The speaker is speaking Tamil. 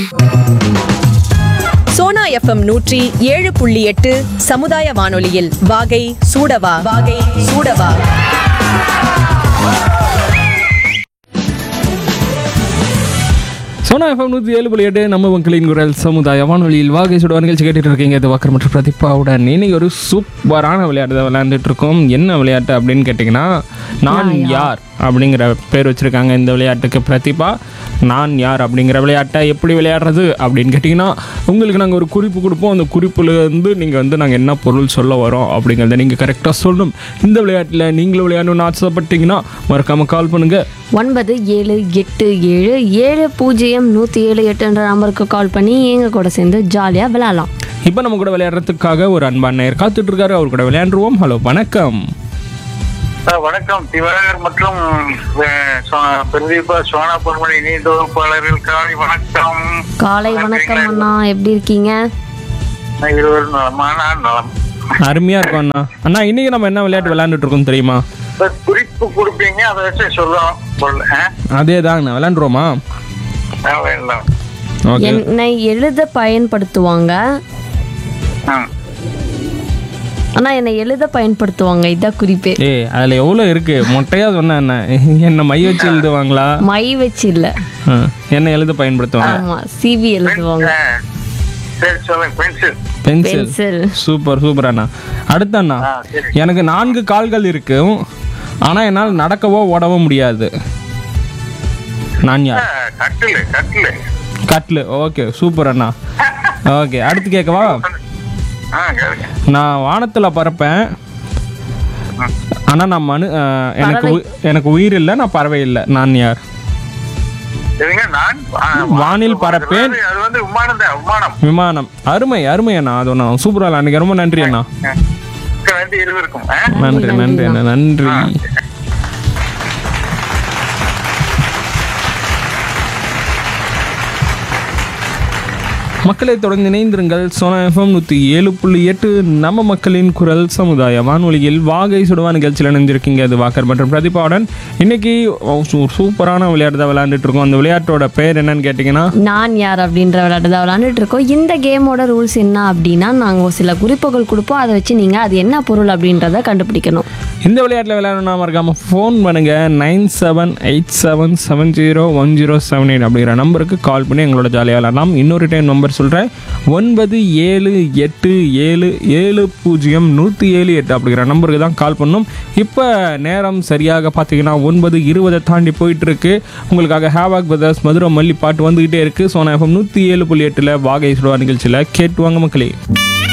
சோனா எஃப்எம் நூற்றி ஏழு புள்ளி எட்டு சமுதாய வானொலியில் வாகை சூடவா வாகை சூடவா சோனா எஃப்எம் நூற்றி ஏழு புள்ளி எட்டு நம்ம மக்களின் குரல் சமுதாய வானொலியில் வாகை சுடுவா நிகழ்ச்சி கேட்டுட்டு இருக்கீங்க இது வாக்கர் மற்றும் பிரதிபாவுடன் இன்னைக்கு ஒரு சூப்பரான விளையாட்டு தான் விளையாண்டுட்டு இருக்கோம் என்ன விளையாட்டு அப்படின்னு கேட்டிங்கன்னா நான் யார் அப்படிங்கிற பேர் வச்சுருக்காங்க இந்த விளையாட்டுக்கு பிரதிபா நான் யார் அப்படிங்கிற விளையாட்டை எப்படி விளையாடுறது அப்படின்னு கேட்டிங்கன்னா உங்களுக்கு நாங்கள் ஒரு குறிப்பு கொடுப்போம் அந்த குறிப்புல இருந்து நீங்கள் வந்து நாங்கள் என்ன பொருள் சொல்ல வரோம் அப்படிங்கிறத நீங்கள் கரெக்டாக சொல்லணும் இந்த விளையாட்டில் நீங்களும் விளையாடணும்னு ஆசைப்பட்டீங்கன்னா மறக்காமல் கால் பண்ணுங்கள் ஒன்பது ஏழு எட்டு ஏழு ஏழு பூஜ்ஜியம் நூற்றி ஏழு எட்டுன்ற நம்பருக்கு கால் பண்ணி எங்கள் கூட சேர்ந்து ஜாலியாக விளையாடலாம் இப்போ நம்ம கூட விளையாடுறதுக்காக ஒரு அன்பான நேயர் காத்துட்டு இருக்காரு அவர் கூட விளையாண்டுருவோம் ஹலோ வணக்கம் சார் வணக்கம் திவாகர் மற்றும் அஹ், சோ- பிரதீபா சோனா பொன்மணி இணை தொகுப்பாளர்கள் காலை வணக்கம் காலை வணக்கம் அண்ணா எப்படி இருக்கீங்க நான் இருவரும் நலமான நலம் அருமையா இருக்கும் அண்ணா அண்ணா இன்னைக்கு நம்ம என்ன விளையாட்டு விளையாண்டுட்டு இருக்கோம் தெரியுமா சார் குறிப்பு கொடுப்பீங்க அதை வச்சு சொல்லலாம் பொருள் ஆ? அதே தாங்கண்ணா விளையாண்டுருவோமா நான் வேண்டாம். ஓகே என்னை எழுத பயன்படுத்துவாங்க ஆ. அண்ணா என்னை எழுத பயன்படுத்துவாங்க இதான் குறிப்பே ஏய் அதுல எவ்வளோ இருக்கு மொட்டையா சொன்ன என்ன என்ன மை வச்சு எழுதுவாங்களா மை வச்சு இல்ல ஆ, என்ன எழுத பயன்படுத்துவாங்க ஆமா சிவி எழுதுவாங்க ஆ. சரி சொல்லுங்க pencil pencil pencil super super அண்ணா அடுத்த அண்ணா ஆ சரி எனக்கு நான்கு கால்கள் இருக்கு ஆனா என்னால் நடக்கவோ ஓடவோ முடியாது நான் ஆ, யார் கட்டிலு கட்டிலு கட்லு ஓகே சூப்பர் அண்ணா ஓகே அடுத்து கேட்கவா ஆ கேளுங்க நான் வானத்தில் பறப்பேன் ஆனால் நான் மனு அஹ், எனக்கு உ- எனக்கு உயிர் இல்லை நான் பறவை இல்லை நான் யார் சரிங்க நான் ஆ, வானில் பறப்பேன். அது வந்து விமானம் தான் விமானம் விமானம் அருமை அருமை அண்ணா அது ஒன்றா சூப்பராக அன்றைக்கி ரொம்ப நன்றி அண்ணா ஆ. நன்றி இருவருக்கும் ஆ? நன்றி நன்றி அண்ணா நன்றி மக்களை தொடர்ந்து இணைந்திருங்கள் சோனா எஃப்எம் நூற்றி ஏழு புள்ளி எட்டு நம்ம மக்களின் குரல் சமுதாய வானொலியில் வாகை சுடுவா நிகழ்ச்சியில் இணைஞ்சிருக்கீங்க அது வாக்கர் மற்றும் பிரதிபாவுடன் இன்னைக்கு ஒரு சூப்பரான விளையாட்டு தான் விளையாண்டுட்டு இருக்கோம் அந்த விளையாட்டோட பேர் என்னன்னு கேட்டிங்கன்னா நான் யார் அப்படின்ற விளையாட்டு தான் விளையாண்டுட்டு இருக்கோம் இந்த கேமோட ரூல்ஸ் என்ன அப்படின்னா நாங்கள் சில குறிப்புகள் கொடுப்போம் அதை வச்சு நீங்கள் அது என்ன பொருள் அப்படின்றத கண்டுபிடிக்கணும் இந்த விளையாட்டில் விளையாடணும்னா மறக்காம ஃபோன் பண்ணுங்க nine seven eight seven seven zero one zero seven eight அப்படிங்கிற நம்பருக்கு கால் பண்ணி எங்களோட ஜாலியாக விளையாடலாம் இன்னொரு டைம் நம்பர் சொல்கிறேன் ஒன்பது ஏழு எட்டு ஏழு ஏழு பூஜ்ஜியம் நூற்றி ஏழு எட்டு அப்படிங்கிற நம்பருக்கு தான் கால் பண்ணணும் இப்போ நேரம் சரியாக பார்த்தீங்கன்னா ஒன்பது இருபதை தாண்டி போயிட்டு இருக்கு உங்களுக்காக ஹேவாக் பிரதர்ஸ் மதுரை மல்லி பாட்டு வந்துகிட்டே இருக்கு சோனா எஃப்எம் நூற்றி ஏழு புள்ளி எட்டில் வாகை சுடுவா நிகழ்ச்சியில் கேட்டு வாங்க மக்களே